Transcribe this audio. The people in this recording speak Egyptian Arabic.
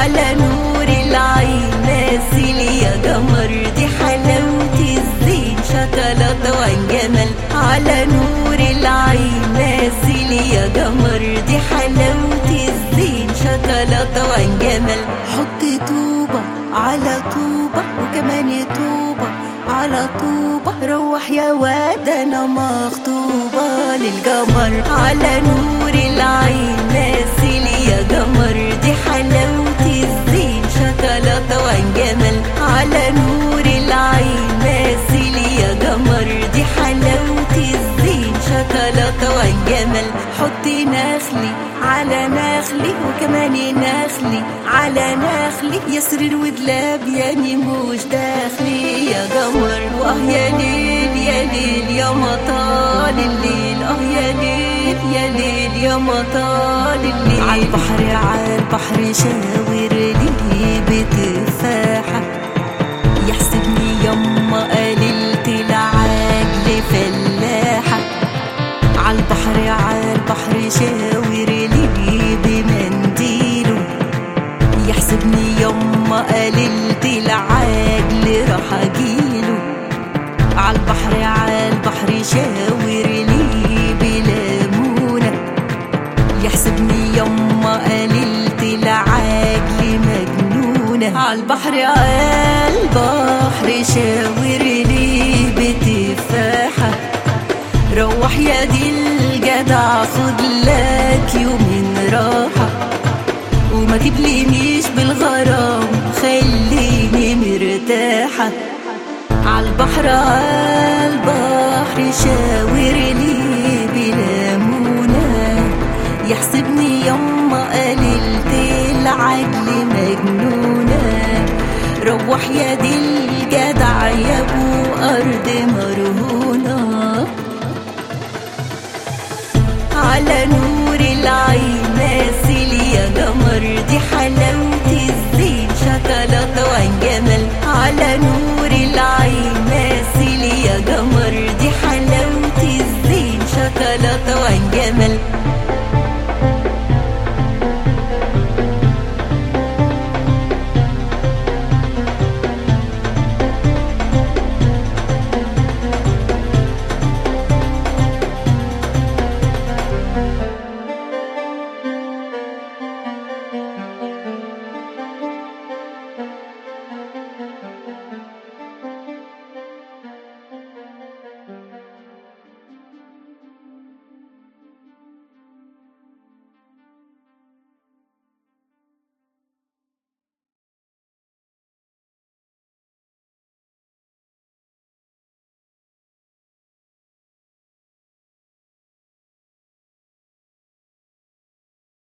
على نور العين ناسل يا قمر دي حلاوة الزين شوكولاتة وانجمل على نور العين ناسل يا قمر دي حلاوة الزين شوكولاتة وانجمل حط طوبة على طوبة وكمان طوبة على طوبة روح يا واد انا مخطوبة للقمر على نور العين ناسل يا قمر دي حلاوة الزين شوكولاتة وانجمل على نور العين ناسل يا قمر دي حلاوة الزين شوكولاتة وانجمل حطي نخلي على نخلي وكمان نخلي على نخلي يسرر ودلاب يعني مش داخلي يا قمر واه يا ليل يا ليل يا مطال الليل اه يا ليل يا ليل يا مطال الليل عالبحر عالبحر شاور لي بتفاحة يحسبني يما قللت العجل فلاحة عالبحر عالبحر شاور لي بمنديله يحسبني يما قللت العجل راح اجيله عالبحر عالبحر شاور لي بليمونة يحسبني يما قللت العجل مجنونة عالبحر عالبحر شاور لي بتفاحة روح يا دي الجدع خد لك يومين راحة وما تبلينيش بالغرام خليني مرتاحة عالبحر عالبحر شاور لي بليمونة يحسبني يما قللت العجل مجنونة روح يا دي الجدع يا ابو ارض مرهونه على نور العين ناسل يا